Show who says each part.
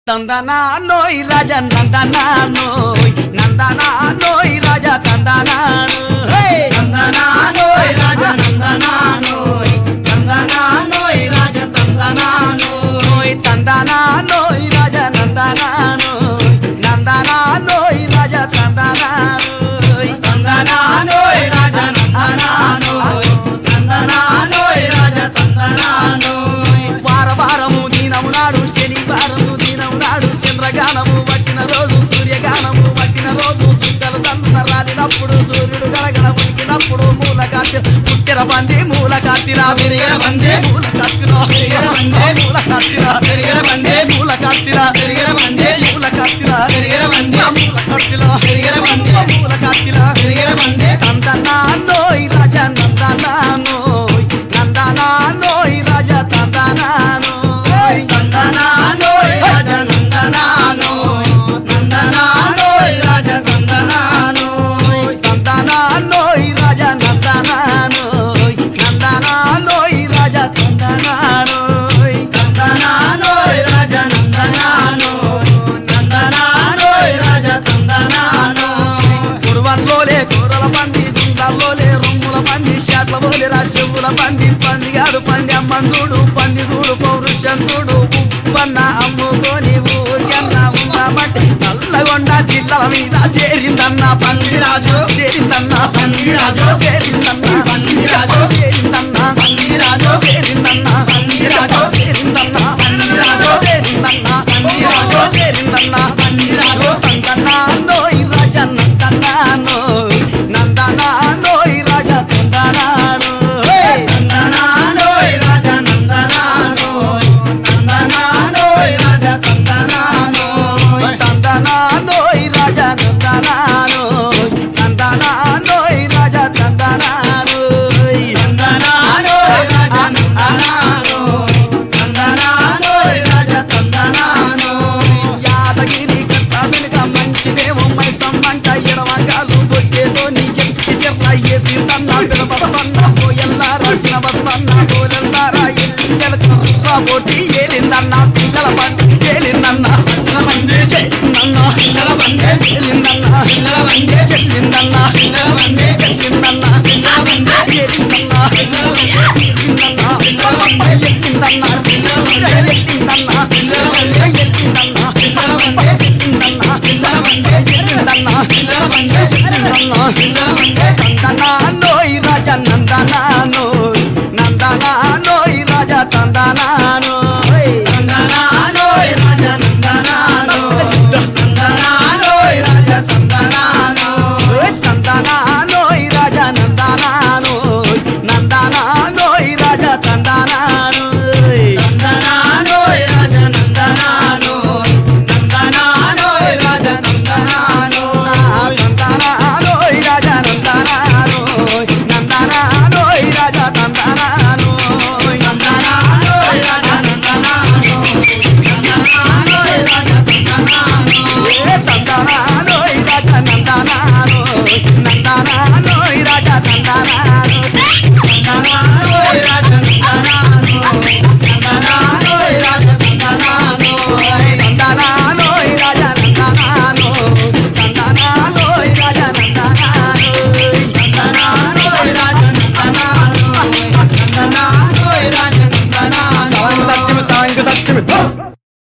Speaker 1: తందనా నోయ్ రాజా నందనా నోయ్ నందనా నోయ్ రాజా తందనా నోయ్
Speaker 2: తందనా నోయ్ రాజ నందనా నోయ్ తందనా నోయ్ రాజ తందనా నోయ్
Speaker 1: నోయ్ తందనా నోయ్ రాజా నందనా నోయ్ నందనా నోయ్ రాజా తందనా నోయ్
Speaker 2: తందనా నోయ్ రాజ నందనా నోయ్ తందనా నోయ్ రాజ తందనా నోయ్
Speaker 1: వార వారము దినము నాడు శనివారము దినము నాడు చంద్రగానము పట్టిన రోజు సూర్యగానము పట్టిన రోజు సుక్కలు సంత రాలినప్పుడు సూర్యుడు గడగడ ఉనికినప్పుడు మూల కాచి పుట్టిన పంది మూల కాచిరా
Speaker 2: పెరిగిన పంది,
Speaker 1: మూల కాచిరా
Speaker 2: పెరిగిన పంది,
Speaker 1: మూల కాచిరా
Speaker 2: పెరిగిన పంది,
Speaker 1: మూల కాచిరా
Speaker 2: పెరిగిన పంది,
Speaker 1: మూల కాచిరా
Speaker 2: పెరిగిన పంది,
Speaker 1: మూల కాచిరా
Speaker 2: పెరిగిన పంది,
Speaker 1: మూల కాచిరా
Speaker 2: పెరిగిన పంది,
Speaker 1: నందనా నోయ్ రాజా నందనా నోయ్ నందనా నోయ్ రాజా తందనా నోయ్
Speaker 2: తందనా నోయ్ రాజ నందనా నోయ్ నందనా నోయ్ రాజ తందనా నోయ్
Speaker 1: నందనా నోయ్ రాజా నందనా నోయ్ నందనా నోయ్ రాజా తందనా నోయ్
Speaker 2: తందనా నోయ్ రాజ నందనా నోయ్ నందనా నోయ్ రాజ తందనా నోయ్
Speaker 1: కురువన్లోలే కూరల పంది గుండల్లోలే రొమ్ముల పంది షాట్ల పోలే రాజుల పంది పంది గాడు పంది అమ్మందుడు పంది చూడు పౌరుషం చూడు ఉప్పన్న అమ్ముకొని ఊగన్న ఉందామంటే నల్లగొండ జిల్లల మీద చేరిందన్న పందిరాజు చేరిందన్న
Speaker 2: పందిరాజు,
Speaker 1: చేరిందన్న
Speaker 2: పందిరాజు,